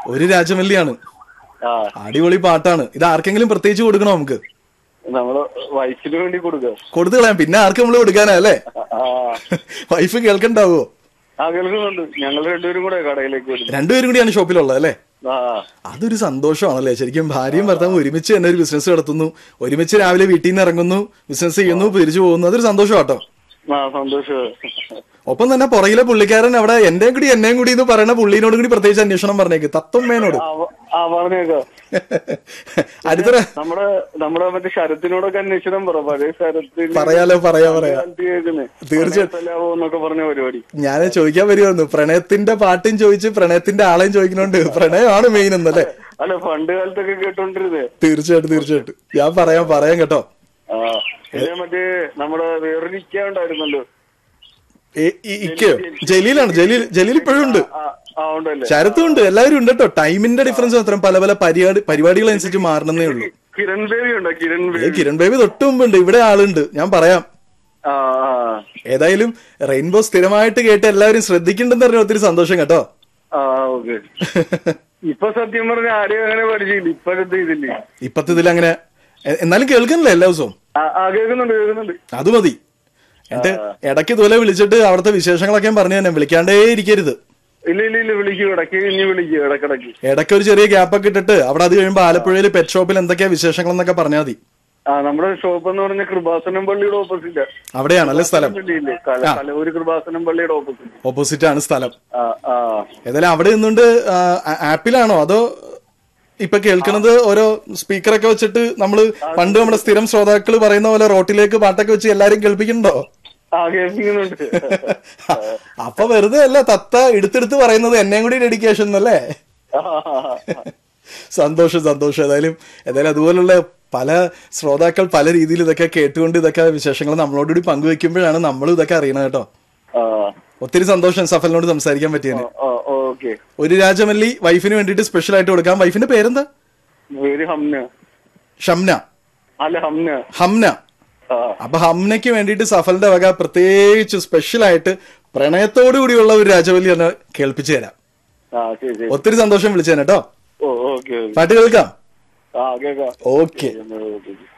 ഒരു രാജമല്ലിയാണ് ആ അടിപൊളി പാട്ടാണ് ഇത് ആർക്കെങ്കിലും പ്രത്യേകിച്ച് കൊടുക്കണോ നമുക്ക് നമ്മള് വയസ്സിന് വേണ്ടി കൊടുക്കുക കൊടുത്തു കളയാം പിന്നെ ആർക്ക് നമ്മൾ കൊടുക്കാനാ അല്ലേ ആ വൈഫ് കേൾക്കണ്ടാവോ ആ കേൾക്കുന്നുണ്ട് ഞങ്ങൾ രണ്ടുപേരും കൂടെ കടയിലേക്ക് വരും രണ്ടുപേരും കൂടിയാണ് ഷോപ്പിലുള്ളത് അല്ലേ ആ അതൊരു സന്തോഷമാണല്ലേ ശരിക്കും ഭാര്യയും ഭർത്താവും ഒരുമിച്ച് തന്നെ ഒരു ബിസിനസ് നടത്തുന്നു ഒരുമിച്ച് രാവിലെ വീട്ടിൽ നിന്ന് ഇറങ്ങുന്നു ബിസിനസ് ചെയ്യുന്നു തിരിച്ചു പോകുന്നു അതൊരു സന്തോഷമാട്ടോ ആ സന്തോഷം ഒപ്പം തന്നെ പുറകിലെ പുള്ളിക്കാരൻ അവിടെ എന്റെയും കൂടി എന്നെയും കൂടി എന്ന് പറയുന്ന പുള്ളിനോട് കൂടി പ്രത്യേകിച്ച് അന്വേഷണം പറഞ്ഞേക്ക് തത്വമേനോട് ആ വ- ആ പറഞ്ഞേക്കാം അടുത്ത നമ്മുടെ നമ്മുടെ മറ്റേ ശരത്തിനോടൊക്കെ അന്വേഷണം പറ പഴയ ശരത്തിന് പറയാലോ പറയാ പറയാ കേൾക്കുന്നേ തീർച്ചയായിട്ടും. എന്നൊക്കെ പറഞ്ഞ പരിപാടി ഞാൻ ചോദിക്കാൻ വരുമായിരുന്നു പ്രണയത്തിന്റെ പാട്ടും ചോദിച്ച് പ്രണയത്തിന്റെ ആളെയും ചോദിക്കുന്നുണ്ട് പ്രണയമാണ് മെയിൻ എന്നല്ലേ അല്ല പണ്ട് കാലത്തൊക്കെ കേട്ടോണ്ടിരുന്നേ തീർച്ചയായിട്ടും തീർച്ചയായിട്ടും ഞാൻ പറയാം പറയാം കേട്ടോ ആ പിന്നെ മറ്റേ നമ്മുടെ വേറൊരു ഇക്ക ഉണ്ടായിരുന്നല്ലോ ഏ- ഈ- ഇക്കയോ ജലീലാണ് ജലീൽ ജലീൽ ഇപ്പോഴും ഉണ്ട് ആ ആ ഉണ്ടല്ലേ ശരത്തും ഉണ്ട് എല്ലാവരും ഉണ്ട് കേട്ടോ ടൈമിന്റെ ഡിഫറൻസ് മാത്രം പല പല പരിപാടി പരിപാടികളനുസരിച്ച് മാറണമെന്നേ ഉള്ളൂ കിരൺ ബേബി ഉണ്ടോ കിരൺ ഏ ബേബി കിരൺ ബേബി തൊട്ട് മുമ്പുണ്ട് ഇവിടെ ആളുണ്ട് ഞാൻ പറയാം ആ ആ ഏതായാലും റെയിൻബോ സ്ഥിരമായിട്ട് കേട്ട് എല്ലാവരും ശ്രദ്ധിക്കുന്നുണ്ടെന്ന് പറഞ്ഞ ഒത്തിരി സന്തോഷം കേട്ടോ ആ ഓക്കെ ഇപ്പൊ സത്യം പറഞ്ഞ ആരെയും അങ്ങനെ പഠിച്ചില്ല ഇപ്പോഴത്തെ ഇതില്ലേ ഇപ്പത്തെ ഇതിൽ അങ്ങനെ എ- എന്നാലും കേൾക്കുന്നില്ല എല്ലാ ദിവസവും ആ ആ, കേൾക്കുന്നുണ്ട് കേൾക്കുന്നുണ്ട് അത് മതി എന്നിട്ട് ഇടയ്ക്ക് ഇതുപോലെ വിളിച്ചിട്ട് അവിടുത്തെ വിശേഷങ്ങളൊക്കെ പറഞ്ഞു തന്നെ വിളിക്കാണ്ടേ ഇരിക്കരുത് ഇല്ല ഇല്ല ഇല്ല വിളിക്കൂ ഇടയ്ക്ക് ഇനി വിളിക്കൂ ഇടക്കിടക്ക് ഇടയ്ക്ക് ഒരു ചെറിയ ഗ്യാപ്പൊക്കെ ഇട്ടിട്ട് അവിടെ അത് കഴിയുമ്പോൾ ആലപ്പുഴയിൽ പെറ്റ് ഷോപ്പിൽ എന്തൊക്കെയാ വിശേഷങ്ങൾ എന്നൊക്കെ പറഞ്ഞാൽ മതി ആ നമ്മുടെ ഷോപ്പ് എന്ന് പറഞ്ഞ കൃപാസനം പള്ളിയുടെ ഓപ്പോസിറ്റ് അവിടെയാണല്ലേ സ്ഥലം പള്ളിയില്ലേ കല- കലൂര് കൃപാസനം പള്ളിയുടെ ഓപ്പോസിറ്റ് ഓപ്പോസിറ്റ് ആണ് സ്ഥലം ആ ആ ഏതായാലും അവിടെ നിന്നുകൊണ്ട് ആ, ആ- ആപ്പിലാണോ അതോ ഇപ്പൊ കേൾക്കുന്നത് ഓരോ സ്പീക്കറൊക്കെ വെച്ചിട്ട് നമ്മള് പണ്ട് നമ്മുടെ സ്ഥിരം ശ്രോതാക്കൾ പറയുന്ന പോലെ റോട്ടിലേക്ക് പാട്ടൊക്കെ വെച്ച് എല്ലാരും കേൾപ്പിക്കുന്നുണ്ടോ ആ കേൾപ്പിക്കുന്നുണ്ട് അപ്പൊ വെറുതെ അല്ല തത്ത എടുത്തെടുത്ത് പറയുന്നത് എന്നെയും കൂടി ഡെഡിക്കേഷൻ എന്നല്ലേ ആ, ആ, ആ. സന്തോഷം സന്തോഷം ഏതായാലും ഏതായാലും അതുപോലുള്ള പല ശ്രോതാക്കൾ പല രീതിയിൽ ഇതൊക്കെ കേട്ടുകൊണ്ട് ഇതൊക്കെ വിശേഷങ്ങൾ നമ്മളോടുകൂടി പങ്കുവെക്കുമ്പോഴാണ് നമ്മൾ ഇതൊക്കെ അറിയണത് കേട്ടോ ആ ഒത്തിരി സന്തോഷം സഫലിനോട് സംസാരിക്കാൻ പറ്റിയതിന് ആ, ഓക്കെ ഒരു രാജമല്ലി വൈഫിന് വേണ്ടിയിട്ട് സ്പെഷ്യൽ ആയിട്ട് കൊടുക്കാം വൈഫിന്റെ പേരെന്താ പേര് ഹംന ഷംന അല്ല ഹംന ഹംന ആ അപ്പൊ ഹംനയ്ക്ക് വേണ്ടിയിട്ട് സഫലിന്റെ വക പ്രത്യേകിച്ച് സ്പെഷ്യൽ ആയിട്ട് പ്രണയത്തോടു കൂടിയുള്ള ഒരു രാജവല്ലി എന്ന് കേൾപ്പിച്ചു തരാം ആ ശരി ശരി ഒത്തിരി സന്തോഷം വിളിച്ചേനെ കേട്ടോ ഓ ഓക്കെ ഓക്കെ പാട്ട് കേൾക്കാം ആ കേക്കാം ഓക്കെ ഓക്കെ